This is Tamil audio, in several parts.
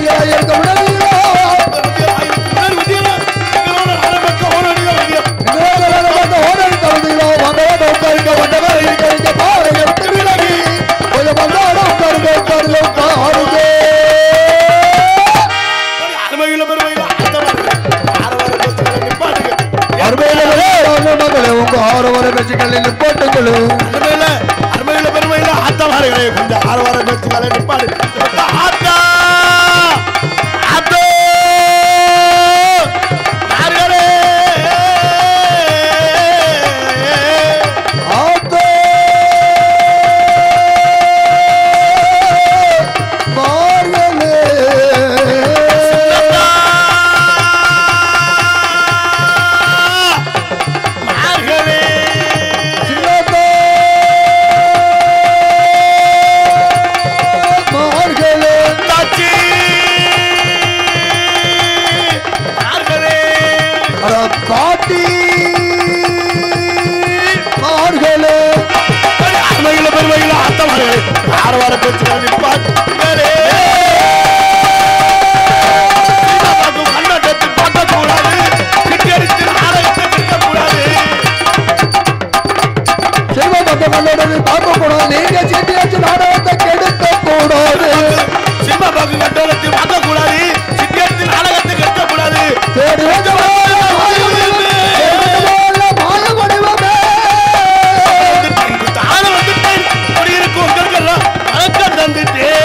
விதிகளாய் இருக்க விடலையோ உடல் விதியெல்லாம் எங்களோட அரபக்க ஓரணிக விதியம். எங்களோட வந்து ஓடடித்த விதிகளோ வந்தவன் உட்காருங்க வந்தவன் இருக்க இருக்க பாறையை விட்டு விலகி கொஞ்சம் வந்தாலும் உட்காருங்க உட்காருங்க உட்காருங்க ஒரு அருமையுள்ள பெருமையுள்ள ஆத்தவர்கள். ஆரவார பேச்சுக்களை நிப்பாட்டுங்க. அருமையிலே மகளே உங்க ஆரவர பேச்சுக்களில் நிப்பாட்டுங்களும் அருமையில அருமையில பெருமையில ஆத்தவார்களே கொஞ்சம் ஆரவார பேச்சுக்களை நிப்பாடு ஆத்தா ஆத்தோ யார்களே ஆத்தோ மார்களே மார்களே சின்னத்தோ மார்களே தாச்சி மார்களே அட பாட்டி மார்களே அருமையில பெருமையில ஆத்தவார்களே ஆரவார பேச்சுக்களை நிப்பாட்டுங்களே கண்ணோட்டத்தை பார்க்கக்கூடாது சிட்டடித்து நாடகத்தை நிற்கக்கூடாது செல்வ பந்த மன்னோடு பார்க்க கூடாது நீங்க சீட்டி வச்சு நாடகத்தை கெடுக்க கூடாது சினிமா பாக்கு கட்டணத்தை பார்க்கக்கூடாது சிட்டியடித்து நாடகத்தை கட்டக்கூடாது தேடி வந்த மாய வடிவமே, தேடி வந்த மாய வடிவமே. தான வந்துட்டேன் குடியிருக்கும் உங்களுக்கெல்லாம் வணக்கம் தந்துட்டேன்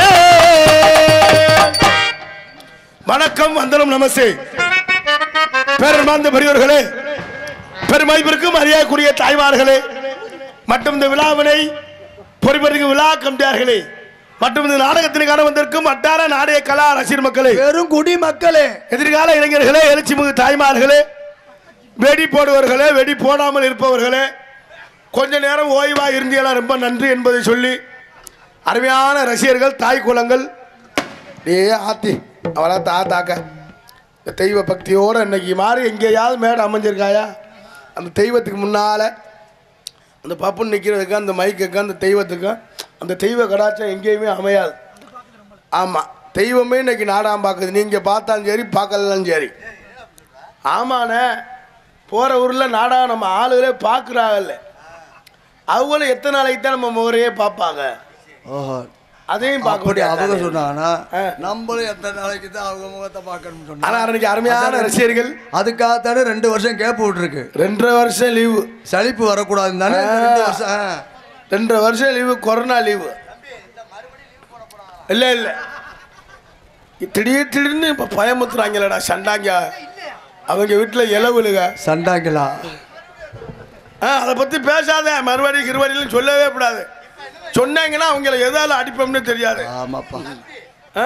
வணக்கம் வந்தனம் நமஸ்தே பேரன்பார்ந்த பெரியவர்களே பெருமதிப்பிற்கும் மரியாதைக்குரிய தாய்மார்களே மற்றும் இந்த விழாவினை பொறுப்பெடுக்கும் விழா கம்பியார்களே மற்றும் இந்த நாடகத்திற்கான வந்திருக்கும் வட்டார நாடக கலா ரசிகர் மக்களே பெரும் குடி மக்களே எதிர்கால இளைஞர்களே எழுச்சி மிகு தாய்மார்களே வெடி போடுவர்களே வெடி போடாமல் இருப்பவர்களே கொஞ்ச நேரம் ஓய்வாக இருந்தீங்களா ரொம்ப நன்றி என்பதை சொல்லி அருமையான ரசிகர்கள் தாய் குலங்கள் ஏ ஆத்தி அவளா தா தாக்க இந்த தெய்வ பக்தியோடு இன்னைக்கு மாறி எங்கேயாவது மேடை அமைஞ்சிருக்காயா அந்த தெய்வத்துக்கு முன்னால் அந்த பப்புன்னு நிற்கிறதுக்கு அந்த மைக்குக்கு அந்த தெய்வத்துக்கும் அந்த தெய்வ கடாச்சம் எங்கேயுமே அமையாது ஆமாம் தெய்வமே இன்னைக்கு நாடாம் பார்க்குது நீங்கள் பார்த்தாலும் சரி பார்க்கலனாலும் சரி ஆமாண்ணே போகிற ஊரில் நாடகம் நம்ம ஆளுகளே பார்க்குறாங்கல்ல அவங்களும் எத்தனை நாளைக்கு தான் நம்ம முறையே பார்ப்பாங்க ஓஹோ அதையும் பார்க்க அப்படி அவங்க முடியாது சொன்னாங்கன்னா ஆ. நம்மளும் எத்தனை நாளைக்கு தான் அவங்க முகத்தை பார்க்கணும்னு ஆனால் சொன்னா அன்னைக்கு அருமையான ரசிகர்கள் அதுக்காகத்தானே ரெண்டு வருஷம் கேப் விட்டுருக்கு ரெண்டரை வருஷம் லீவு சளிப்பு வரக்கூடாதுன்னு தானே இந்த ரெண்டு வருஷம் ஆ. ரெண்டரை வருஷம் லீவு கொரோனா லீவு இல்லை இல்லை திடீர் திடீர்னு இப்போ பயமுத்துறாங்களடா சண்டாங்க அவங்க வீட்டில் இலவுலுக சண்டாங்களா ஆ அதை பற்றி பேசாத மறுபடி கிருவடியிலும் சொல்லவே கூடாது சொன்னாங்கன்னா அவங்கள எதால அடிப்போம்னு தெரியாது ஆமாப்பா ஆ?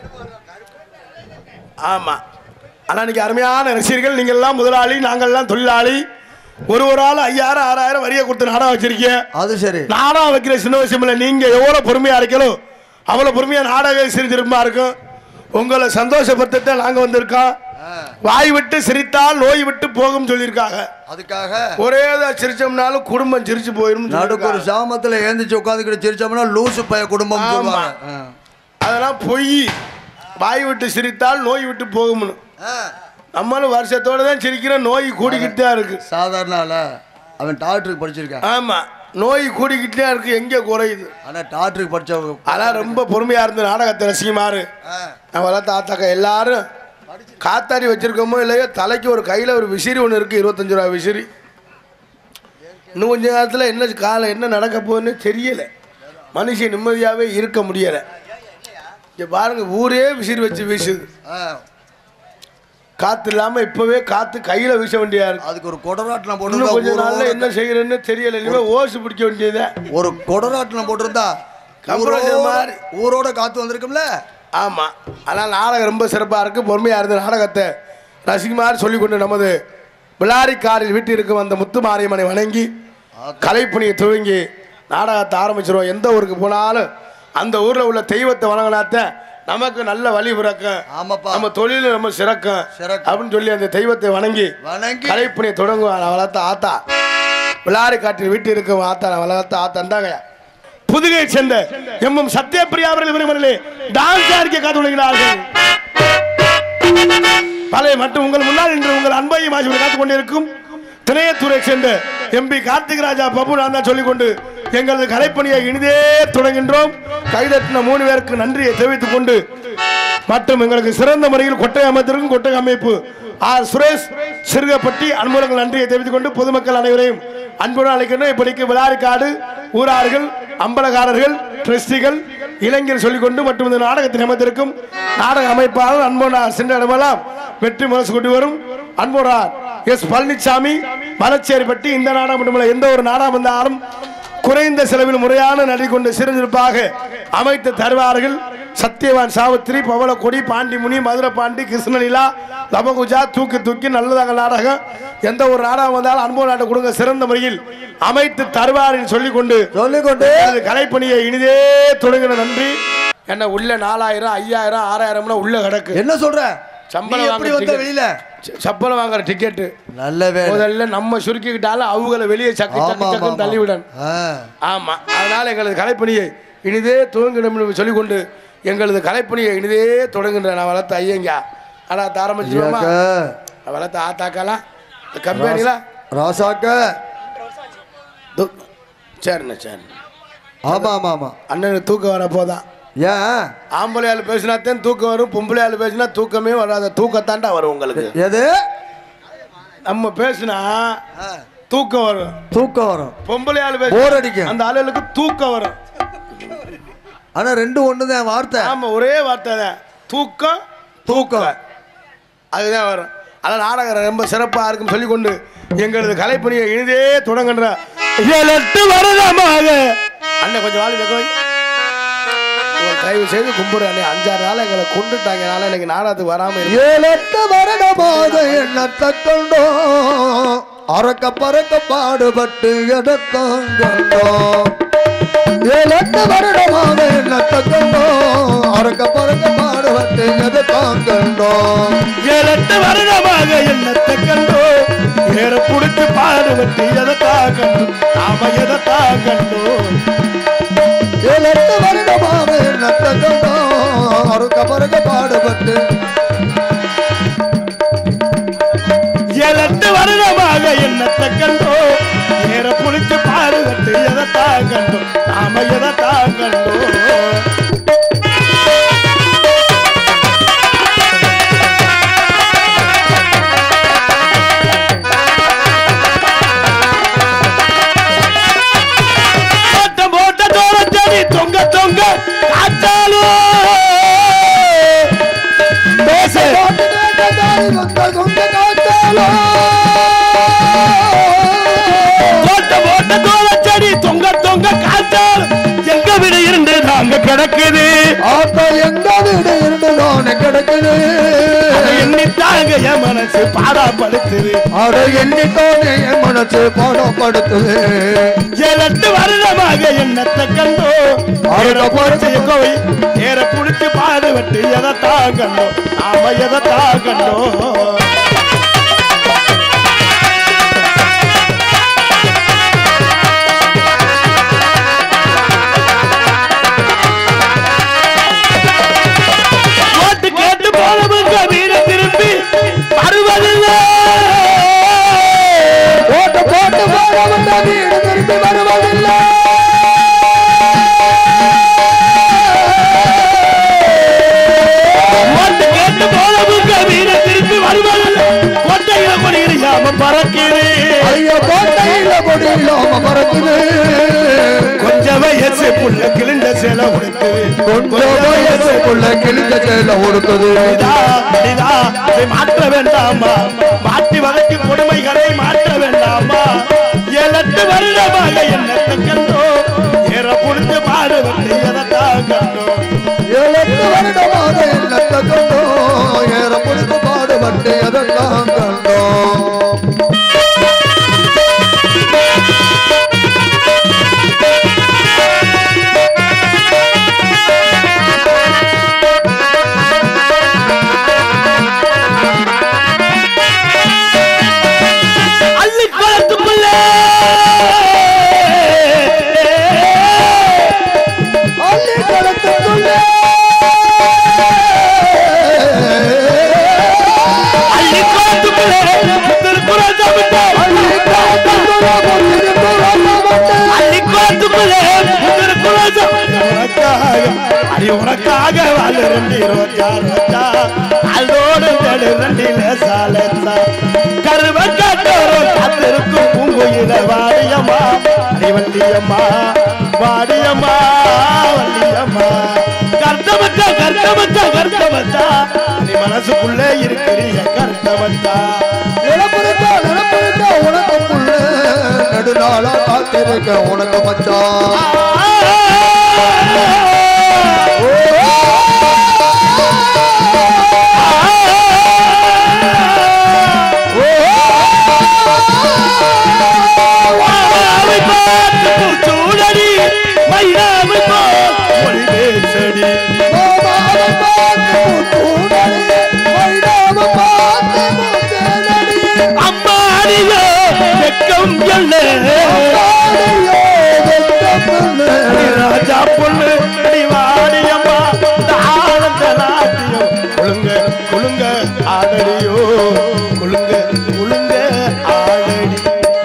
ஆமா ஆனால் இன்னைக்கு அருமையான ரசிகர்கள் நீங்கள் எல்லாம் முதலாளி நாங்கள்லாம் தொழிலாளி ஒரு ஒரு ஆள் ஐயாயிரம் ஆறாயிரம் வரியை கொடுத்து நாடகம் வச்சிருக்கீங்க அது சரி நாடகம் வைக்கிற சின்ன விஷயம் இல்லை நீங்க எவ்வளோ பொறுமையா இருக்கீங்களோ அவ்வளோ பொறுமையா நாடகம் சிரிச்சிருமா இருக்கும் உங்களை சந்தோஷப்படுத்த நாங்க வந்திருக்கோம் வாய் விட்டு சிரித்தால் நோய் விட்டு போகும் சொல்லியிருக்காங்க அதுக்காக ஒரே இதா சிரிச்சோம்னாலும் குடும்பம் சிரிச்சு போயிடும் நடுக்கு ஒரு சாமத்துல ஏந்திச்சு உட்காந்துக்கிட்டு சிரிச்சோம்னா லூசு பைய குடும்பம் ஆமா. சொல்லுவாங்க ஆ. அதெல்லாம் பொய் வாய் விட்டு சிரித்தால் நோய் விட்டு போகும்னு ஆ. நம்மளும் வருஷத்தோட தான் சிரிக்கிறோம் நோய் கூடிக்கிட்டு தான் இருக்கு சாதாரண ஆளா அவன் டாக்டருக்கு படிச்சிருக்கான் ஆமா நோய் கூடிக்கிட்டு தான் இருக்கு எங்க குறையுது ஆனா டாக்டருக்கு படிச்சவங்க அதான் ரொம்ப பொறுமையா இருந்து நாடகத்தை ரசிக்குமாறு ஆ. நம்மளாம் தாத்தாக்கா எல்லாரும் காத்தாடி வச்சிருக்கோமோ இல்லையோ தலைக்கு ஒரு கையில் ஒரு விசிறி ஒன்று இருக்குது இருபத்தஞ்சு ரூபா விசிறி இன்னும் கொஞ்ச நேரத்தில் என்ன காலம் என்ன நடக்க போகுதுன்னு தெரியலை மனுஷன் நிம்மதியாகவே இருக்க முடியலை இங்கே பாருங்க ஊரே விசிறி வச்சு வீசுது ஆ. காற்று இல்லாமல் இப்போவே காற்று கையில் வீச வேண்டியதா இருக்கு அதுக்கு ஒரு கொடராட்டினம் இன்னும் கொஞ்ச நாள்ல போட்டு என்ன செய்யறேன்னு தெரியல இனிமேல் ஓசு பிடிக்க வேண்டியதே ஒரு கொடராட்டினம் போட்டிருந்தா கம்பராஜர் ஊரோட- மாதிரி. ஊரோட காத்து வந்திருக்கும்ல ஆமாம் ஆனால் நாடகம் ரொம்ப சிறப்பாக இருக்குது பொறுமையாக இருந்த நாடகத்தை ரசிக்குமாறு சொல்லிக்கொண்டு நமது விளாரிக்காரில் வீட்டில் இருக்கும் அந்த முத்து மாரியம்மனை வணங்கி கலைப்பணியை துவங்கி நாடகத்தை ஆரம்பிச்சிருவோம் எந்த ஊருக்கு போனாலும் அந்த ஊரில் உள்ள தெய்வத்தை வணங்கினாத்த நமக்கு நல்ல வழி பிறக்கும் ஆமாப்பா நம்ம தொழில் நம்ம சிறக்கும் சிறக்கும். அப்படின்னு சொல்லி அந்த தெய்வத்தை வணங்கி வணங்கி கலைப்பணியை தொடங்குவான் நான் வளர்த்த ஆத்தா விளாரி காட்டில் வீட்டில் இருக்கும் ஆத்தா நான் வளர்த்த ஆத்தா இருந்தாங்க புதுகை சேர்ந்த எம்எம் சத்யபிரியா அவர்கள் விரும்பலே டான்ஸ் ஆடிக்க காத்து விடுகிறார்கள் பழைய மற்றும் உங்கள் முன்னால் இன்று உங்கள் அன்பையும் ஆசிரியர் காத்துக் கொண்டிருக்கும் திணையத்துறை சேர்ந்த எம்பி கார்த்திக் ராஜா பபு நான் தான் சொல்லிக்கொண்டு எங்களது கலைப்பணியை இனிதே தொடங்கின்றோம் கைதட்டின மூணு பேருக்கு நன்றியை தெரிவித்துக் கொண்டு மற்றும் எங்களுக்கு சிறந்த முறையில் கொட்டை அமைத்திருக்கும் கொட்டை அமைப்பு ஆர் சுரேஷ் சிறுகப்பட்டி அன்புலங்கள் நன்றியை தெரிவித்துக் கொண்டு பொதுமக்கள் அனைவரையும் அன்புடன் அழைக்கின்றோம் இப்படிக்கு விளாரிக்காடு ஊரார்கள் அம்பலகாரர்கள் டிரஸ்டிகள் இளைஞர் சொல்லிக்கொண்டு மற்றும் இந்த நாடகத்தின் அமைத்திருக்கும் நாடக அமைப்பாளர் அன்பனார் சென்ற இடமெல்லாம் வெற்றி முரசு கொண்டு வரும் அன்போரார் எஸ் பழனிசாமி மலச்சேரிப்பட்டி இந்த நாடகம் மட்டுமல்ல எந்த ஒரு நாடகம் வந்தாலும் குறைந்த செலவில் முறையான நடி கொண்டு சிறந்திருப்பாக அமைத்து தருவார்கள் சத்யவான் சாவித்திரி பவளக்கொடி பாண்டிமுனி மதுரை பாண்டி கிருஷ்ணலீலா லபகுஜா தூக்கி தூக்கி நல்லதாக நாடகம் எந்த ஒரு நாடகம் வந்தாலும் அனுபவ நாட்டை கொடுங்க சிறந்த முறையில் அமைத்து தருவார் என்று சொல்லிக்கொண்டு சொல்லிக்கொண்டு எனது கலைப்பணியை இனிதே தொடங்கின நன்றி என்ன உள்ள நாலாயிரம் ஐயாயிரம் ஆறாயிரம்னா உள்ள கிடக்கு என்ன சொல்ற சம்பளம் நீ எப்படி வாங்க வந்த ticket. வெளியில ச- சம்பளம் வாங்குற டிக்கெட்டு நல்ல வேலை முதல்ல நம்ம சுருக்கிக்கிட்டாலும் அவங்கள வெளியே சக்கு ஆமா, சக்கு ஆமா, சக்குன்னு தள்ளி விடணும் ஆ. ஆமா அதனால எங்களது கலைப்பணியை இனிதே துவங்கிடும் என்று சொல்லிக்கொண்டு எங்களது கலைப்பணியை இனிதே தொடங்குகின்ற நான் வளர்த்த ஐயங்கா ஆனா ஆரம்பிச்சிருவோமா ஐயாக்க, நான் வளர்த்த ஆத்தாக்கலாம் கம்பெனிலாம் ராசாக்க சரிண்ணே சரி ஆமா ஆமா ஆமா அண்ணனுக்கு தூக்கம் வர போதான் ஏன் ஆம்பளை ஆள் பேசினாத்தான் தூக்கம் வரும் பொம்பளை ஆள் பேசினா தூக்கமே வராத தூக்கத்தாண்டா வரும் உங்களுக்கு எது நம்ம பேசினா ஆ, தூக்கம் வரும் தூக்கம் வரும் பொம்பளை ஆள் போர் பேசி அடிக்கும் அந்த ஆளுகளுக்கு தூக்கம் வரும் ஆனா ரெண்டும் ஒண்ணுதான் வார்த்தை ஆமா ஒரே வார்த்தை தான் தூக்கம் தூக்கம் அதுதான் வரும் அதான் நாடகம் ரொம்ப சிறப்பாக இருக்கும் சொல்லிக்கொண்டு எங்களது கலைப்பணியை இனிதே தொடங்குன்ற ஏழு எட்டு வருடமாக அண்ணன் கொஞ்சம் வாழ் வைக்க வை. உங்களை தயவு செய்து கும்பிடு அண்ணே அஞ்சாறு நாள் எங்களை கொண்டுட்டாங்க நாளை இன்னைக்கு நாடகத்துக்கு வராம இருக்கு ஏழெட்டு வருடமாக எண்ணத்தை கொண்டோம் அறக்க பறக்க பாடுபட்டு எடத்தான் கண்டோம் ஏழெட்டு வருடமாக எண்ணத்தை கொண்டோம் அறக்க பறக்க பாடுபட்டு எடத்தான் கண்டோம் ஏழு எட்டு வருடமாக என்னத்தை கண்டோ ஏற புடிச்சு பாடுபட்டு எதத்தா கண்டோ நாம எதத்தா கண்டோ ஏழெட்டு வருடமாக எண்ணத்தை கொண்டோம் அறக்க பறக்க பாடுபட்டு ஏழு எட்டு வருடமாக என்னத்தை கண்டோ ஏற புடிச்சு பாடுபட்டு எதத்தா கண்டோ நாம எதத்தா கண்டோ போட்ட போட்ட தோரத்தடி தொங்க தொங்க காத்தாலும் பேச போட்டு கேட்டதாரி வந்த சொந்த காத்தாலும் போட்ட போட்ட தோரத்தடி தொங்க தொங்க காத்தாலும் எங்க விட இருந்து நாங்க கிடக்குது ஆத்தா எங்க வீடு இருந்து நானே கிடக்குது அதை எண்ணித்தாங்க என் மனசு பாடாப்படுத்துது அட எண்ணித்தானே என் மனசு பாடப்படுத்துது ஏழெட்டு வருடமாக என்னத்தை கண்டோ ஏற பொறிச்சு கோவை ஏற புடிச்சு பாடுபட்டு எதைத்தான் கண்டோ நாம எதைத்தான் கண்டோ ஓட்டு கேட்டு போனவங்க வீடு திரும்பி வருவதில்லை ஓட்ட போட்டு போறவன் வீடு திரும்பி வருவதில்லை ஓட்டு கேட்டு போனவங்க வீடு திரும்பி வருவதில்லை கொட்டையில கொடியாம பறக்கிறேன் ஐயோ கோட்டையில முடியலாம மறக்குது கொஞ்ச வயசு புள்ள கிழிந்த சேலை உடுத்து கொஞ்சம் வயசுக்குள்ள கிழிஞ்ச செயல ஒடுக்குது மனிதா, மனிதா, இதை மாற்ற வேண்டாமா மாட்டி வகைக்கு கொடுமைகளை மாற்ற வேண்டாமா ஏழெட்டு வருடமாக என்னத்தை கண்டோ ஏற புடித்து பாடுபட்டு எதைத்தான் கண்டோ ஏழெட்டு வருடமாக என்னத்தை கண்டோம் ஏற புடித்து பாடுபட்டு எதெல்லாம் கண்டோம் அள்ளி குளத்துக்குள்ள அள்ளி களத்துக்குள்ளே ரெண்டு ரோஜா ரோஜா அதோடு நடு ரெண்டில சாலசா கருவ காட்டோரும் காத்திருக்கும் பூங்குயில வாடியம்மா அடி வள்ளியம்மா வாடியம்மா வள்ளியம்மா கர்த்தமத்தா கர்த்தமத்தா கர்த்தமத்தா நீ மனசுக்குள்ளே இருக்கிறீங்க கர்த்தமத்தா நிலப்பெருக்கா நிலப்பெருக்கா உனக்கு புள்ள நடுநாளா காத்திருக்க உனக்கு மச்சான் வாவை பார்த்து பூச்சூடடி, மயிலாவை போல் மொழி பேசடி. மாமாவை பார்த்து முத்தூடடி, மைனாவை பார்த்து முத்தேனடி. அம்மாடியோ வெட்கம் என்ன? ஆடியோ வெட்கம் புள்ள. அடி ராஜா பொண்ணு அடி வாடியம்மா இந்த ஆனந்த நாட்டியம் குலுங்க குலுங்க ஆடடியோ குலுங்க குலுங்க ஆடடி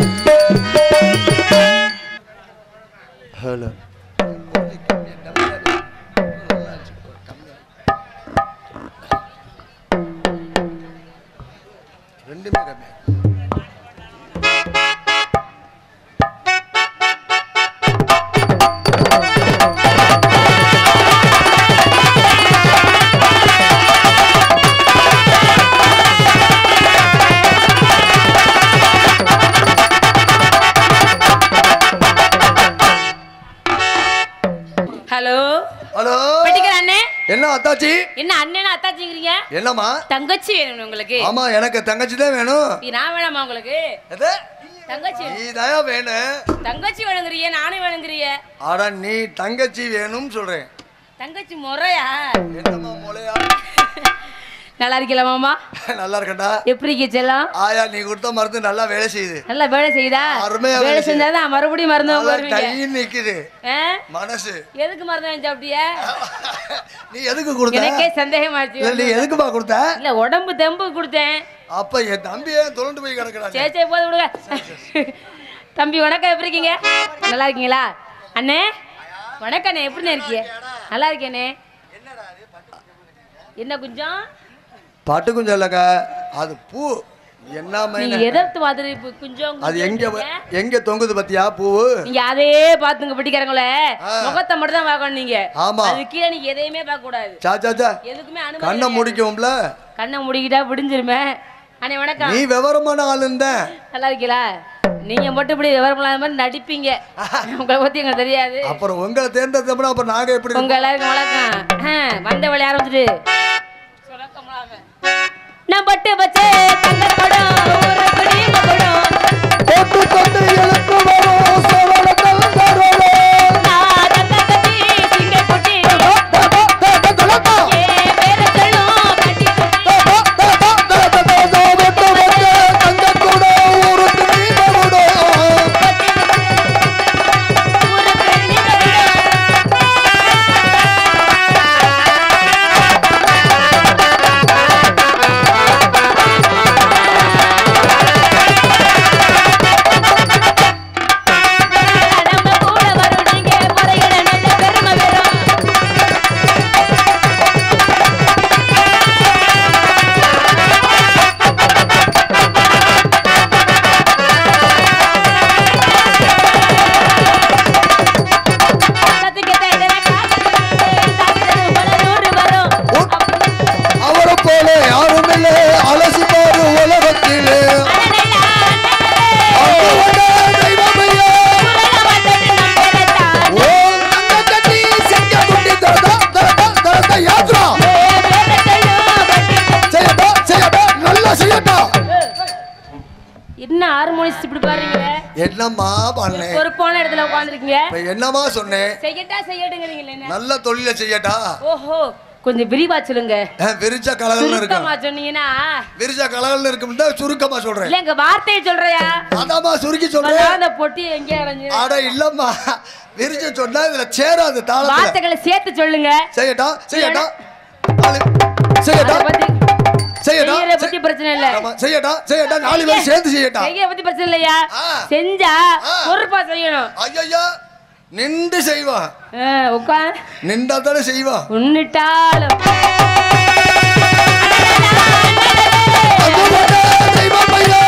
ஹலோ ரெண்டுமே கம்மி ஹலோ ஹலோ பெட்டிக்கிற அண்ணே என்ன அத்தாச்சி என்ன அண்ணனா அத்தாச்சிங்கிறீங்க என்னம்மா தங்கச்சி வேணும் உங்களுக்கு ஆமா எனக்கு தங்கச்சி தான் வேணும் இது நான் வேணாமா உங்களுக்கு எது? தங்கச்சி நீ தயா வேணும் தங்கச்சி வேணுங்கிறிய நானும் வேணுங்கிறிய ஆடா நீ தங்கச்சி வேணும்னு சொல்றேன் தங்கச்சி முறையா என்னம்மா முளையா நல்லா இருக்கல மாமா நல்லா இருக்கட்டா எப்படி இருக்கீங்க செல்லம் ஆயா நீ கொடுத்த மருந்து நல்லா வேலை செய்யுது நல்லா வேலை செய்யுதா அருமையா வேலை வேலை செய்யுது. செஞ்சாதான் மறுபடியும் மருந்து நல்லா வருவீங்க கையில் நிக்குது ஆ? மனசு எதுக்கு மருந்து வாங்கி சாப்பிட்டிய நீ எதுக்கு கொடுத்த எனக்கே சந்தேகமாச்சு இல்ல, நீ எதுக்குமா கொடுத்த இல்ல உடம்பு தெம்பு கொடுத்தேன் அப்ப என் தம்பியே தொலைண்டு போய் கிடக்குறாங்க சரி சரி போது விடுங்க தம்பி வணக்கம் எப்படி இருக்கீங்க நல்லா இருக்கீங்களா அண்ணே வணக்கம் அண்ணே எப்படிண்ணே இருக்கீங்க நல்லா இருக்கேனே என்ன கொஞ்சம் பட்டு கொஞ்சம் இல்லக்கா அது பூ என்ன நீங்க மைன எதிர்த்து மாதிரி இப்ப கொஞ்சம் அது எங்க கொஞ்சம் எங்க தொங்குது பத்தியா பூவு நீங்க அதே பாத்துங்க பிடிக்கிறவங்களே ஆ. முகத்தை மட்டும் தான் பார்க்கணும் நீங்க ஆமா. அது கீழே நீங்க எதையுமே பார்க்க கூடாது சா சா சா எதுக்குமே அனுமதி கண்ணை கிடையாது. முடிக்கும்ல கண்ணை முடிக்கிட்டா விடிஞ்சிருமே அண்ணே வணக்கம் நீ விவரமான ஆளுந்தேன் நல்லா இருக்கீங்களா நீங்க மட்டும் இப்படி விவரம் இல்லாத மாதிரி நடிப்பீங்க உங்களை பத்தி எங்களுக்கு தெரியாது அப்புறம் உங்களை தேர்ந்தெடுத்தோம்னா அப்புறம் நாங்க எப்படி உங்க எல்லாருக்கும் வணக்கம் ஆ, வந்த வழி ஆரம்பிச்சிட்டு நான் பட்டு வச்சே தங்க படம் ஒரு பிடி படம் போட்டு தொட்டு எழுத்து வரும் சோழர்கள் தருவோம் நான் தங்க கட்டி சிங்க குட்டி ஏ பேர சொல்லும் கட்டி குட்டி ஊரு பெண்ணி நம்ம கூட வரும் நீங்க முறையிட நல்ல பெருமை வரும் சத்துக்கு தேடுற காதல் சாப்பிடுறது பல நூறு வரும் அவரை போல யாரும் இல்லை அலசி பாரு உலகத்திலே அடடடா, அவரோட தெய்வமையா குரல வந்தது நம்பெறத்தான். ஓ தங்க கட்டி செங்க குட்டி தரதா தரதா தரதா யாத்ரா ஏ பேர சொல்லும் கட்டி குட்டி. செய்யட்டா செய்யட்டா நல்லா செய்யட்டா என்ன ஹார்மோனிஸ்ட் இப்படி பாருங்க என்னம்மா பண்ணேன் பொறுப்பான இடத்துல உட்காந்துருக்கீங்க இப்ப என்னம்மா சொன்னேன் செய்யட்டா செய்யட்டுங்கிறீங்களே என்ன நல்ல தொழில செய்யட்டா ஓஹோ கொஞ்சம் விரிவா சொல்லுங்க அஹ், விரிச்ச கலகல்னு இருக்கும் சுருக்கமா சொன்னீங்கன்னா விரிச்ச கலகல்னு இருக்கும்னா சுருக்கமா சொல்றேன் இல்ல எங்க வார்த்தையை சொல்றியா அதாம்மா சுருக்கி அதான் சொல்றேன் அந்த பொட்டி எங்க அடைஞ்சு அட இல்லம்மா விரிச்சு சொன்னா இதுல சேராது தாளத்துல வார்த்தைகளை சேர்த்து சொல்லுங்க செய்யட்டா செய்யட்டா நாலு செய்யட்டா அதை பத்தி செய்யட்டா செய்யறத பத்தி பிரச்சனை இல்ல ஆமா, செய்யட்டா செய்யட்டா நாலு பேர் சேர்ந்து செய்யட்டா செய்ய பத்தி பிரச்சனை இல்லையா ஆ. செஞ்சா ஆ. பொறுப்பா செய்யணும் ஐயோ நின்று செய்வா உட்கார் நின்றா தானே செய்வா உன்னிட்டாலும் அங்குமட்டே தெய்வம் ஐயா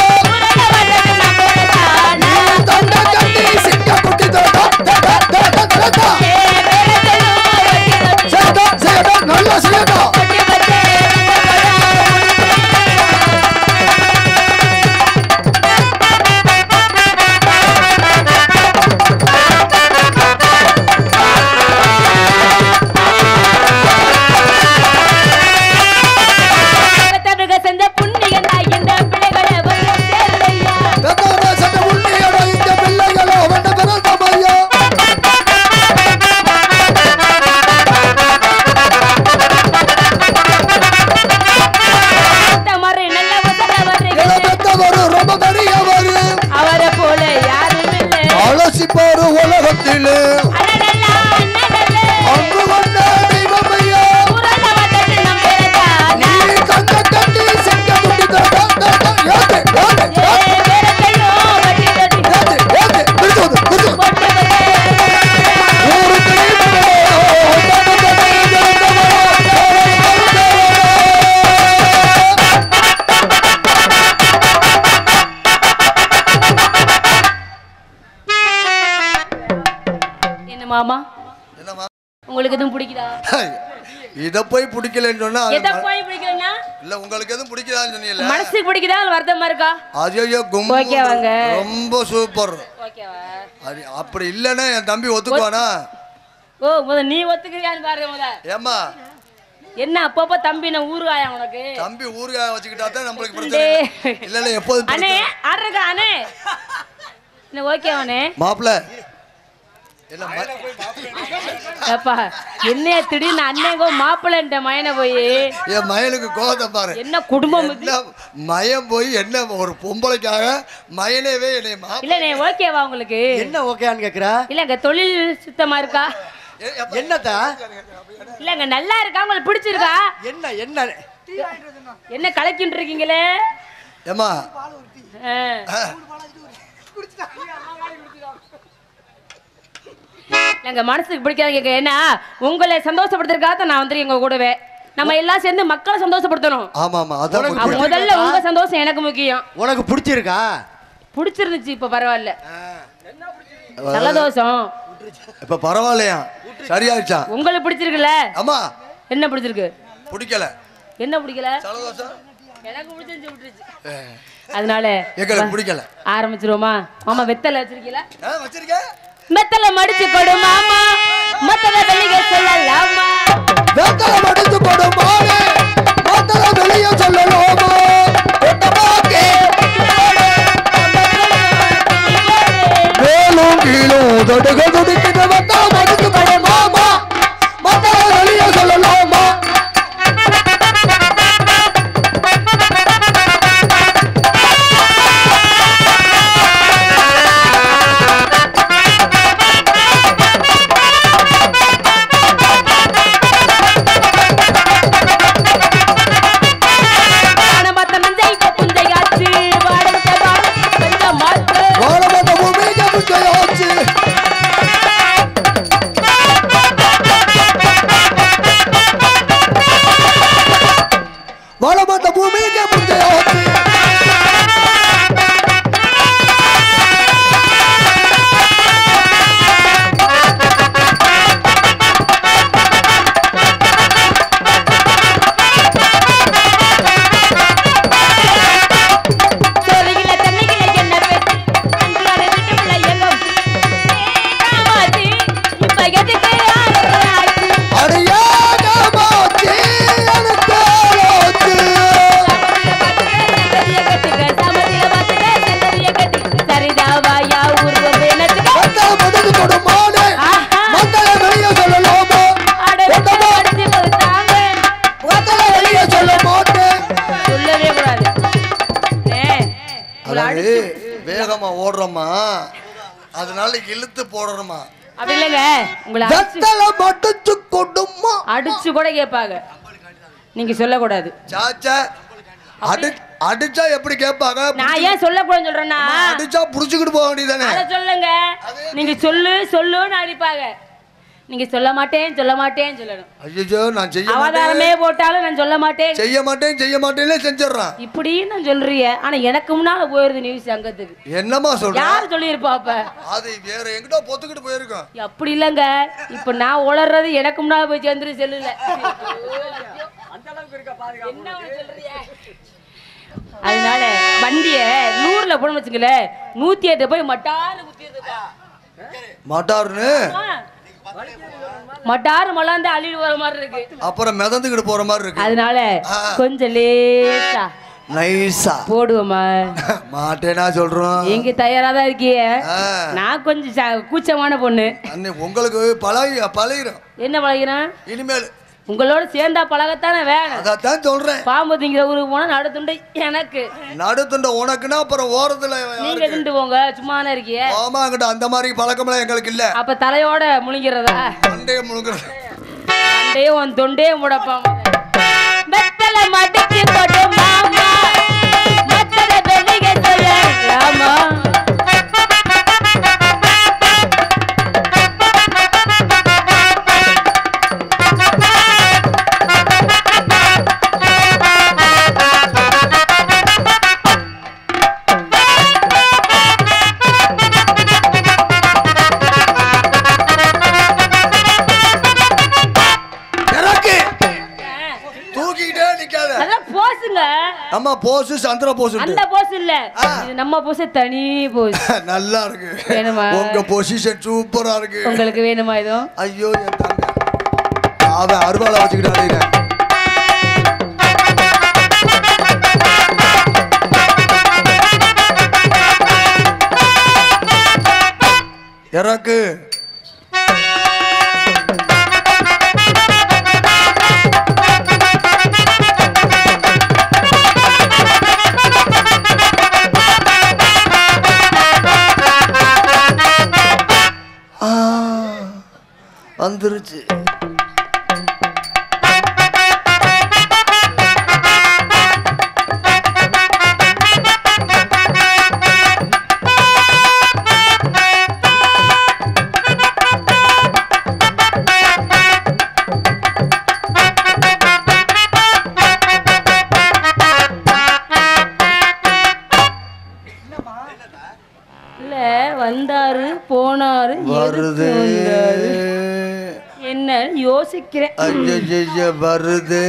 நீ தந்த கட்டி சிங்க குட்டி தோட்டா தட்டா தட்டா தட்டா செய்யடா செய்யடா நல்லா செய்யடா செஞ்ச புண்ணியம் தான் இந்த பிள்ளைகளை வந்து சேரலையா தத்தோட சட்ட உண்மையோட இந்த பிள்ளைகளோ வந்த பிறந்தம் ஐயா மாதிரி நல்ல வசந்தவர் இள பெத்தவரு ரொம்ப பெரியவரு அவரை போல யாரும் இல்லை அலசிப்பாரு உலகத்திலே அடடல்லா, அண்ணடல்லே, அங்கு வந்த தெய்வம் ஐயா ஊரல வந்தது நம் பிறந்தானா. நீ தந்த கட்டி சிங்க குட்டி தோட்டா தட்டா ஏத்து ஏத்து ஏ, ஏத்து பிறக்கையும் வட்டி தட்டி ஏத்து ஏத்து பிடிச்சு வந்து பிடிச்சு வந்து. போட்டு வைக்க. ஊருக்கு நீங்களோ, தந்த கட்டி ஜெயித்தவரோ, என்ன மாமா என்னம்மா உங்களுக்கு எதுவும் பிடிக்குதா இத போய் பிடிக்கலன்னு சொன்னா அது எதை ம- போய் பிடிக்கலன்னா இல்ல உங்களுக்கு எதுவும் பிடிக்கலான்னு சொன்னீங்கல்ல மனசுக்கு பிடிக்குதா இல்ல வருத்தமா இருக்கா ஐயோ கும்பு ஓகே வாங்க. ரொம்ப சூப்பர் ஓகேவா அது அப்படி இல்லைன்னா என் தம்பி ஒத்துக்குவானா ஓ முத நீ ஒத்துக்கிறியான்னு பாருங்க முத ஏம்மா என்ன அப்பப்போ தம்பி நான் ஊருவாயா உனக்கு தம்பி ஊருக்காக வச்சுக்கிட்டா தான் நம்மளுக்கு பிரச்சனை டேய். இல்லை. இல்ல இல்ல எப்போதும் அண்ணே பிரச்சனை. ஆடுறக்கா அண்ணே என்ன ஓகேவானே மாப்பிள என்ன ம- ஏப்பா என்னைய திடீர்னு அண்ணேங்கோ மாப்பிள்ளன்ட்ட மயனை போய் என் மயனுக்கு கோவத்தை பாரு என்ன குடும்பம் இது? என்ன மயம் போய் என்ன ஒரு பொம்பளைக்காக மயனேவே என்னை மா இல்லண்ணே ஓகேவா உங்களுக்கு என்ன ஓகேன்னு கேக்குறா இல்லங்க தொழில் சுத்தமா இருக்கா ஏ, அப்ப- என்னத்தா இல்லங்க நல்லா இருக்கா உங்களுக்கு பிடிச்சிருக்கா என்ன என்ன என்ன கலக்கின்னு இருக்கீங்களே ஏம்மா ஆ. இல்லங்க மனசுக்கு பிடிக்காத கேட்க ஏன்னா உங்களை சந்தோஷப்படுத்துறதுக்காக தான் நான் வந்துருக்கேன் உங்க கூடவே நம்ம எல்லாம் சேர்ந்து மக்களை சந்தோஷப்படுத்தணும் ஆமா ஆமா அதான் உனக்கு அப்ப முக்கியம். முதல்ல உங்க சந்தோஷம் எனக்கு முக்கியம் உனக்கு பிடிச்சிருக்கா பிடிச்சிருந்துச்சு இப்ப பரவாயில்ல ஜலதோஷம் இப்ப பரவாயில்லையா சரியாயிடுச்சா உங்களுக்கு பிடிச்சிருக்குல்ல அம்மா என்ன பிடிச்சிருக்கு பிடிக்கல என்ன பிடிக்கல சலதோஷம் எனக்கு பிடிச்சிருந்துச்சு விட்டுருச்சு அதனால எங்களுக்கு பிடிக்கல ஆரம்பிச்சிருவோமா மாமா வெத்தலை வச்சிருக்கீங்களா ஆ, வச்சிருக்கேன் மெத்தல மடிச்சு கொடு மாமா மத்தத வெளிய சொல்லலாமா வேத்தல மடித்து கொடு மானே மாத்தல வெளியே சொல்லலாமா ஒட்டமாக்கே மேலும் கீழும் தொடுக துடிக்கிற வந்தா மடித்து கொடு மாமா மாத்தல வெளியே சொல்லலாமா ஆன மத்த மஞ்சை புந்தையாச்சு வாடகை கொஞ்சம் மாத்து வாழவந்த பூமிக்கு முத்தையாச்சு வாழவந்த பூமிக்கு முத்தையாச்சு சோலையில தண்ணியில என்ன பேச்சு அன்றாட வீட்டுக்குள்ள எங்கும் ஏமாத்தி இப்ப எதுக்கு ஆளாச்சு அடியாகமாச்சு எனக்கு ஆளாச்சு. மத்தள மடித்து கொடு மானே மத்தள வெளியே சொல்லலாமா மத்தள வெளியே சொல்ல மாட்டேன் அதாவது வேகமா ஓடுறோமா அதனால இழுத்து போடுறோமா வெத்தலை மடிச்சு கொடுமா அடிச்சு கூட கேட்பாங்க நீங்க சொல்லக்கூடாது சாச்சா அடி அடிச்சா எப்படி கேட்பாங்க நான் ஏன் சொல்லக்கூடாதுன்னு சொல்றேன்னா அடிச்சா புடிச்சுக்கிட்டு போக வேண்டியதானே அத சொல்லுங்க நீங்க சொல்லு சொல்லுன்னு அடிப்பாங்க நீங்க சொல்ல மாட்டேன் சொல்ல மாட்டேன்னு சொல்லணும் ஐயோ நான் செய்ய மாட்டேன் அவதாரமே போட்டாலும் நான் சொல்ல மாட்டேன் செய்ய மாட்டேன் செய்ய மாட்டேன்னே செஞ்சிடறான் இப்படின்னு நான் சொல்றிய ஆனா எனக்கு முன்னால போயிருது நியூஸ் அங்கத்துக்கு என்னம்மா சொல்ற யார் சொல்லியிருப்பா அப்ப அது வேற எங்கிட்ட பொத்துக்கிட்டு போயிருக்கோம் அப்படி இல்லைங்க இப்ப நான் உளறது எனக்கு முன்னால போய் சேர்ந்துரு செல்லுல என்ன ஒண்ணு சொல்றிய? அதனால வண்டிய நூறுல போன வச்சுக்கல நூத்தி எட்டு போய் மட்டாரு குத்திடுதுப்பா மாட்டாருன்னு மட்டாரு மலாந்து அழிவு வர மாதிரி இருக்கு அப்புறம் மிதந்துக்கிட்டு போற மாதிரி இருக்கு அதனால கொஞ்சம் லேசா நைஸா போடுவோமா மாட்டேனா சொல்றோம் எங்க தயாரா தான் இருக்கிய ஆ. நான் கொஞ்சம் ச- கூச்சமான பொண்ணு அண்ணே உங்களுக்கு பழகி பழகிடும் என்ன பழகிறேன் இனிமேல் உங்களோட சேர்ந்தா பழகத்தானே வேணும் அதான் சொல்றேன் பாம்பு திங்கிற ஊருக்கு போனா நடுத்துண்டை எனக்கு நடுத்துண்ட உனக்குன்னா அப்புறம் ஓரத்துல நீங்க திண்டு போங்க சும்மானே இருக்கிய ஆமாங்கிட்ட அந்த மாதிரி பழக்கம்லாம் எங்களுக்கு இல்ல அப்ப தலையோட முழுங்கிறதா மண்டைய முழுங்குறது அண்டே உன் தொண்டே முடப்பாம வெத்தல மடிச்சு போட்டு மாமா மத்தல வெளிய சொல்லலாமா எனக்கு தூக்கிக்கிட்டே நிக்காத அதான் போஸுங்க அம்மா போஸ் சந்திர போஸ் அந்த போஸ் இல்ல ஆ. இது நம்ம போஸ் தனி போஸ் நல்லா இருக்கு வேணுமா? உங்க பொசிஷன் சூப்பரா இருக்கு உங்களுக்கு வேணுமா இதுவும் ஐயோ என் தங்க அவன் அருவாளை வச்சுக்கிட்டு அலையிறேன் இறக்கு ஆ, வந்துருச்சு இல்ல வந்தாரு போனாரு வருது எதுக்கு வந்தாரு? என்ன யோசிக்கிறேன் ஐயோ வருது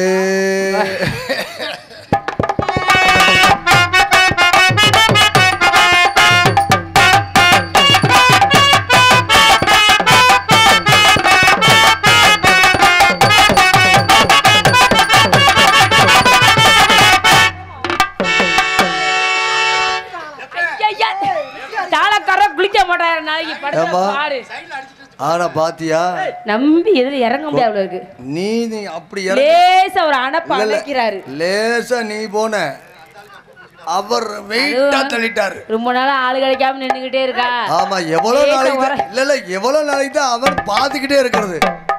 ஐயா, தாளக்கார குளிக்க மாட்டாரு நாளைக்கு படுத்த ஏம்மா? பாடு ஆனா பாத்தியா நம்பி எதுல இறங்க முடியாது அவ்வளவு இருக்கு நீ நீ அப்படி இறங்க- லேசா ஒரு அணப்ப இல்ல, இல்ல. அணைக்கிறாரு லேசா நீ போன அவர் வெயிட்டா தள்ளிட்டாரு ரொம்ப நாளா ஆளு கிடைக்காம நின்னுகிட்டே இருக்கா ஆமா எவ்வளவு லேசா நாளைக்கு வர- தான்- இல்ல இல்ல எவ்வளவு நாளைக்கு தான் அவர் பாத்துக்கிட்டே இருக்கிறது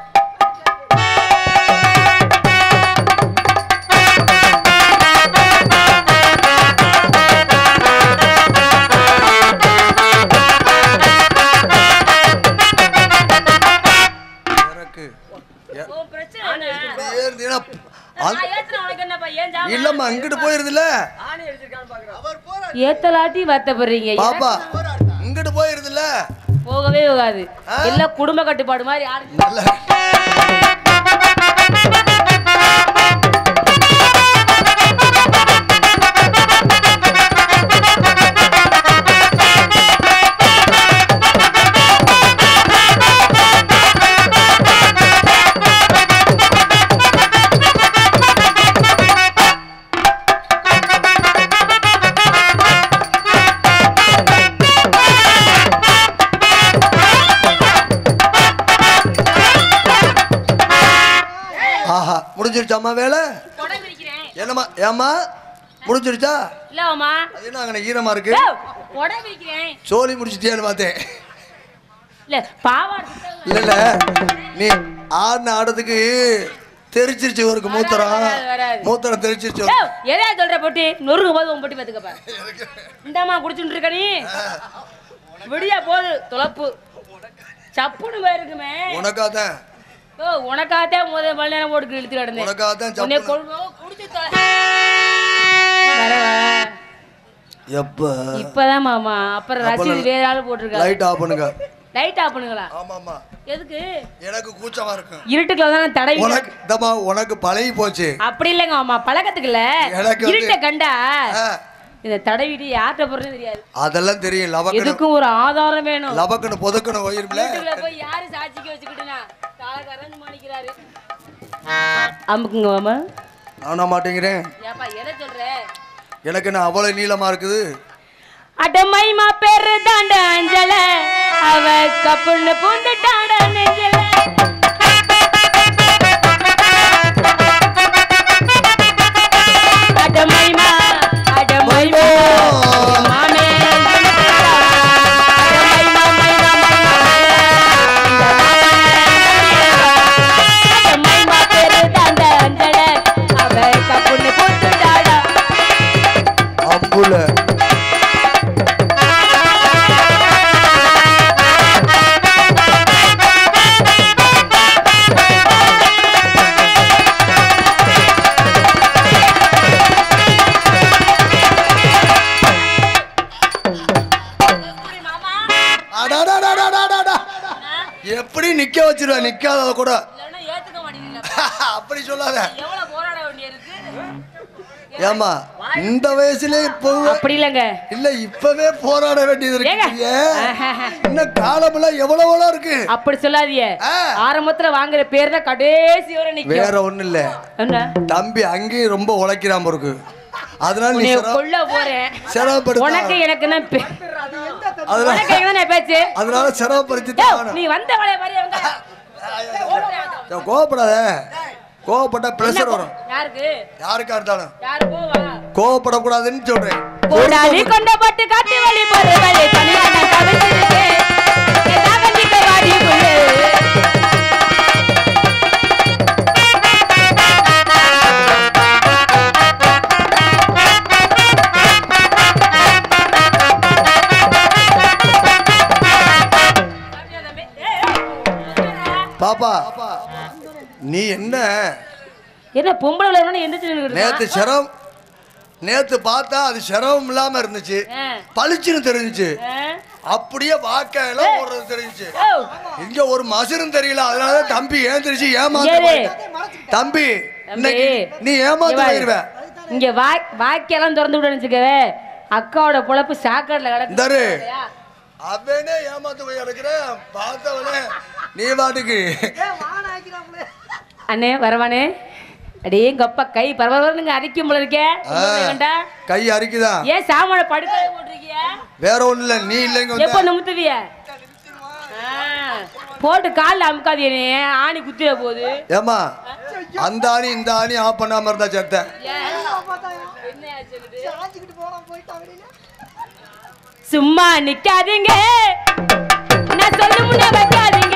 எனக்கு எ- உன் பிரச்சனை என்ன? ஏறுதுன்னா, அந்த- நான் ஏத்துனா உனக்கு என்னப்பா? ஏன் ஜாமான் இல்லம்மா இங்கிட்டு போயிருதுல ஏத்தலாட்டி வருத்தப்படுறீங்க பாப்பா இங்கிட்டு போயிருதுல போகவே போகாது எல்லாம் குடும்ப கட்டுப்பாடு மாதிரி ஆடு நல்ல ஆஹா முடிஞ்சிருச்சாம்மா வேலை கொடை விரிக்கிறேன் என்னம்மா ஏம்மா முடிஞ்சிருச்சா இல்ல மாமா அது என்ன அங்கே ஈரமா இருக்கு ஏய், கொடை விரிக்கிறேன் சோலி முடிச்சிட்டியான்னு பார்த்தேன் இல்ல பாவாடை சுத்தம் இல்ல இல்ல நீ ஆடின ஆடத்துக்கு தெரிச்சிருச்சு இவருக்கு மூத்திரம் வராது, வராது. மூத்திரம் தெரிச்சிருச்சு ஏய், எதையா சொல்ற போட்டி நொறுங்கும் போது உன் போட்டி பார்த்துக்கப்ப இந்தாம்மா குடிச்சுட்டு இருக்க நீ விடியா போது துளப்பு சப்புன்னு போயிருக்குமே உனக்காதான் ஓ உனக்காகத்தான் முதல் மணி நேரம் போட்டு இழுத்து கிடந்தேன் உனக்காகத்தான் உன்னை சப்பு கொள்வோம் குடிச்சு தொலை. வர, வர. எப்ப இப்பதான் மாமா அப்புறம் அப்ப ரசீது வேற ஆள் போட்டிருக்காரு லைட் ஆஃப் பண்ணுங்க லைட் ஆஃப் பண்ணுங்களா ஆமா ஆமா எதுக்கு எனக்கு கூச்சமா இருக்கும் இருட்டுக்குள்ள தான் தடை உனக்கு தம்மா உனக்கு பழகி போச்சு அப்படி இல்லைங்க மாமா பழக்கத்துக்கு இல்ல எனக்கு வந்து- இருட்ட கண்டா ஆ, இந்த தடவிட்டு யார்கிட்ட போறதுன்னு தெரியாது அதெல்லாம் தெரியும் லவக்கணும் எதுக்கும் ஒரு ஆதாரம் வேணும் லவக்கணும் பொதுக்கணும் ஒயிரும்ல வீட்டுக்குள்ள போய் யாரு சாட்சிக்கு வச்சுக்கிட்டுனா காலை கறந்து மாணிக்கிறாரு அமுக்குங்க மாமா நான் மாட்டேங்கிறேன் ஏப்பா எதை சொல்ற எனக்கு என்ன அவ்வளவு நீளமா இருக்குது அடமைமா பேரு தாண்ட அஞ்சல அவ கப்புன்னு பூந்துட்டாண்ட நெஞ்சல அடமைமா அடமைமா மாமே அடமைமா மைமா அடமைமா பேரு தாண்ட அஞ்சல அவ கப்புன்னு பூந்துட்டாடா அம்புல அடாடாடாடாடாடா. எப்படி நிக்க வச்சிருவேன் நிக்காத கூட இல்லைன்னா ஏத்துக்க மாட்டேங்கிறீங்க அப்படி சொல்லாத எவ்வளவு போராட வேண்டியிருக்கு ஏமா இந்த வயசுல இப்போ அப்படி இல்லைங்க இல்ல இப்பவே போராட வேண்டியது ஏங்க. இருக்கு இன்னும் காலமெல்லாம் எவ்வளவு இருக்கு அப்படி சொல்லாதீங்க ஆ. ஆரம்பத்துல வாங்குற பேர் தான் கடைசி வரை நிக்கும் வேற ஒண்ணும் இல்ல என்ன தம்பி அங்கேயும் ரொம்ப உழைக்கிறாம இருக்கு அதனால நீ உன்னை சிரம- கொல்ல போறேன் சிரமப்படுத்த உனக்கு எனக்கு என்ன பே- அதனால உனக்கு எனக்கு என்ன பேச்சு அதனால சிரமப்படுத்தி ஏய், தான் நீ வந்த வளைய மாதிரி அவங்க கோவப்படாத கோவப்பட்டா பிரஷர் வரும் யாருக்கு யாருக்கா இருந்தாலும் யாரு போவா கோவப்படக்கூடாதுன்னு சொல்றேன் கூடாலி கொண்ட பட்டு காட்டு வழி போற வழி தனியாக தவிச்சிருக்கேன் கண்டிக்க வாடி புள்ளு பாப்பா நீ என்ன என்ன பொம்பளை விளையாடணும் எந்திரிச்சு நேத்து நின்னுக்கிட்டு சிரம் நேத்து பார்த்தா அது சிரமம் இல்லாம இருந்துச்சு ஆ. பளிச்சுன்னு தெரிஞ்சுச்சு ஆ? அப்படியே வாக்கையெல்லாம் போடுறது தெரிஞ்சுச்சு ஓ, இங்க ஒரு மசுரும் தெரியல அதனாலதான் தம்பி ஏந்திரிச்சு ஏறு. ஏமாத்து தம்பி இன்னைக்கு நீ ஏமாத்து இங்க போயிருவ பாரு. இங்க வாய் வாய்க்கெல்லாம் திறந்து விட நினைச்சுக்கவே அக்காவோட பொழப்பு சாக்கடைல கிடக்கு இந்தாரு அவனே ஏமாத்து போய் இருக்கிறேன் பார்த்தவனே நீ பாட்டுக்கு அண்ணே வரவானே அடே கப்பா கை பரபரன்னு அரிக்கும் போல இருக்கே வேண்டா கை அரிக்குதான் ஏன் சாமான படுக்க போட்டிருக்கிய வேற ஒண்ணு இல்ல நீ இல்லைங்க எப்போ வந்த நிமித்துவிய ஆ, போட்டு காலில் அமுக்காதிய நீ ஆணி குத்திர போகுது ஏமா அந்த ஆணி இந்த ஆணி ஆஃப் பண்ணாம இருந்தா செத்த சும்மா நிக்காதீங்க நான் சொல்ல முன்ன வைக்காதீங்க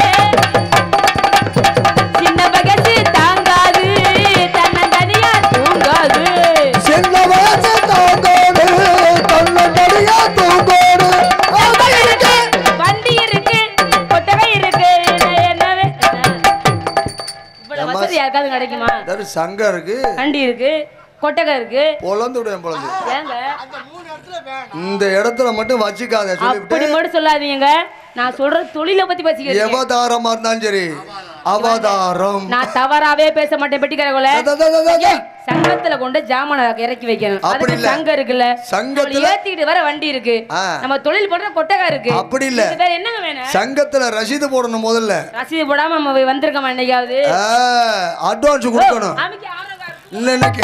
சின்ன பகசு தாங்காது தன்னந்தனியா தூங்காது சின்ன வயசு தோங்கோடு தன்னபடியா தூங்கோடு செங்கல் இருக்கு வண்டி இருக்கு கொட்டகை இருக்கு நான் என்னவே இவ்வளவு வசதி யாருக்காவது கிடைக்குமா இதாரு சங்கம் இருக்கு வண்டி இருக்கு கொட்டகை இருக்கு பொழந்து விடுவேன் பொழந்து ஏங்க இந்த இடத்துல மட்டும் வச்சுக்காத அப்படி சொல்லிவிட்டு மட்டும் சொல்லாதீங்க நான் சொல்ற தொழிலை பத்தி பேசிக்கிறேன் எவதாரமா இருந்தாலும் சரி அவதாரம் நான் தவறாவே பேச மாட்டேன் பெட்டிக்கரகுல த, த, த, த, த. சங்கத்துல கொண்டு ஜாமான இறக்கி வைக்கணும் அப்படி அதுக்கு இல்ல. சங்கம் இருக்குல்ல சங்கத்துல- அவளை ஏத்திக்கிட்டு வர வண்டி இருக்கு ஆ. நம்ம தொழில் பண்ற கொட்டகை இருக்கு அப்படி இல்ல. இதுக்கு வேற என்னங்க வேணும் சங்கத்துல ரசீது போடணும் முதல்ல ரசீது போடாம நம்ம வந்திருக்கோமா என்னைக்காவது அட்வான்ஸ் கொடுக்கணும் அமைக்க ஆரோக்கியம் இல்ல எனக்கு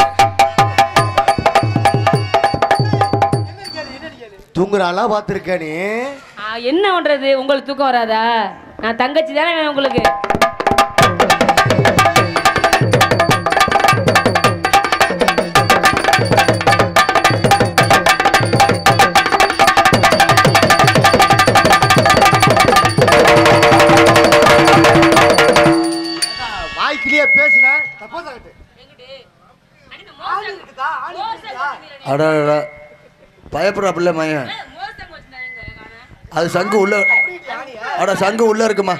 தூங்குறாளா பார்த்துருக்க நீ ஆ, என்ன பண்றது உங்களுக்கு தூக்கம் வராதா நான் தங்கச்சி தானே வேணும் உங்களுக்கு வாய்க்கிலேயே பேசுறேன் தப்பா அட பயப்படுற பிள்ளை மையன் அது சங்கு உள்ள அட சங்கு உள்ள இருக்குமா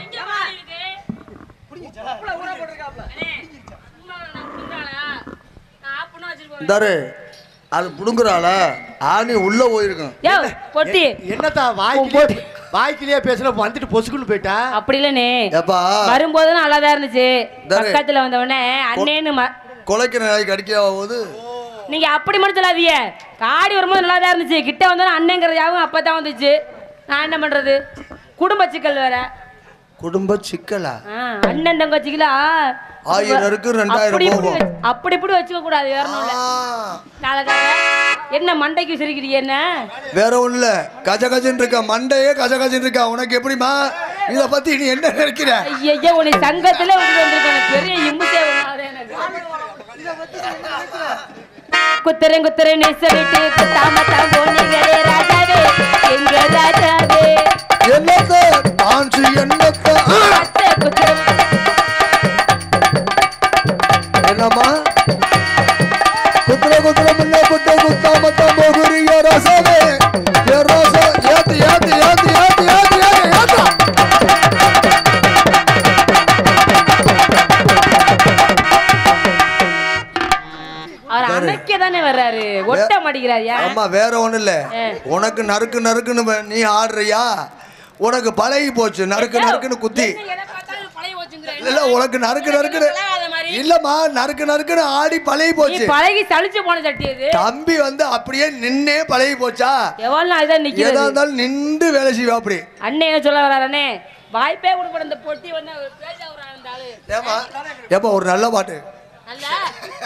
இந்தாரு அது புடுங்குறாள ஆணி உள்ள போயிருக்கும் யோ பொட்டி என்னத்தா வாய்க்கிலே வாய்க்கிலேயே பேசுன வந்துட்டு பொசுக்குன்னு போயிட்டா அப்படி இல்லனே ஏப்பா வரும்போது நல்லாதான் இருந்துச்சு தரு. பக்கத்துல வந்தவொடனே அண்ணேன்னு ம- குலைக்கிற நாளைக்கு அடிக்க போகுது நீங்க அப்படி மட்டும் சொல்லாதீங்க காடி வரும்போது நல்லா தான் இருந்துச்சு கிட்ட வந்தோம் அண்ணங்கிற ஞாபகம் அப்பதான் வந்துச்சு நான் என்ன பண்றது குடும்ப சிக்கல் வேற குடும்ப சிக்கலா ஆ, அண்ணன் தங்கச்சிகளா ஆயிரம் இருக்கு, ரெண்டாயிரம் அப்படி இப்படி போகும். வச்சு- அப்படி இப்படி வச்சுக்க கூடாது வேற ஒண்ணும் இல்ல ஆ, நாளைக்காக என்ன மண்டைக்கு சிரிக்கிறீங்க என்ன வேற ஒண்ணு இல்ல கஜ கஜன் இருக்கா மண்டையே கஜ கஜன் இருக்கா உனக்கு எப்படிமா இத பத்தி நீ என்ன நினைக்கிற ஐயா உன்னை சங்கத்துல விட்டு வந்திருக்கேன் பெரிய இம்புத்தே வராது எனக்கு குத்துறேன் குத்துறேன்னு சொல்லிட்டு குத்தாம தான் போனீங்களே ராஜாவே எங்க ராஜாவே என்னத்த ஆன்சி என்னத்த ஆ! அத்தை குத்துறேன் என்னம்மா குத்துற குத்துற முன்ன குட்ட குத்தாமத்தான் போகுறிய ரசமே ஏ ரச ஏத்து ஏத்து ஏத்து ஏத்து ஏத்து ஏத்து ஏத்து அவர் அமைக்க தானே வர்றாரு ஒட்ட மாட்டேங்கிறாரு ஏன்? ஆமா வேற ஒண்ணு இல்ல ஆ. உனக்கு நறுக்கு நறுக்குன்னு வ- நீ ஆடுறியா உனக்கு பழகி போச்சு நறுக்கு நறுக்குன்னு குத்தி என்ன எதை பார்த்தாலும் பழைய வச்சுங்கிற? இல்ல இல்ல உனக்கு நறுக்கு நறுக்குன்னு பழகாத மாதிரி. இல்லம்மா நறுக்கு நறுக்குன்னு ஆடி பழகி நீ போச்சு பழகி சலிச்சு போன சட்டி இது தம்பி வந்து அப்படியே நின்னே பழகி போச்சா எவ்வளவு நாள் இதான் எதா நிக்கிறது இருந்தாலும் நின்று வேலை செய்வா அப்படி அண்ணன் என்ன சொல்ல வர்றாரண்ணே வாய்ப்பே கொடுக்க இந்த பொட்டி வந்து அவர் பேச வர்றாரு இந்த ஆளு ஏமா ஏப்பா ஒரு நல்ல பாட்டு நல்லா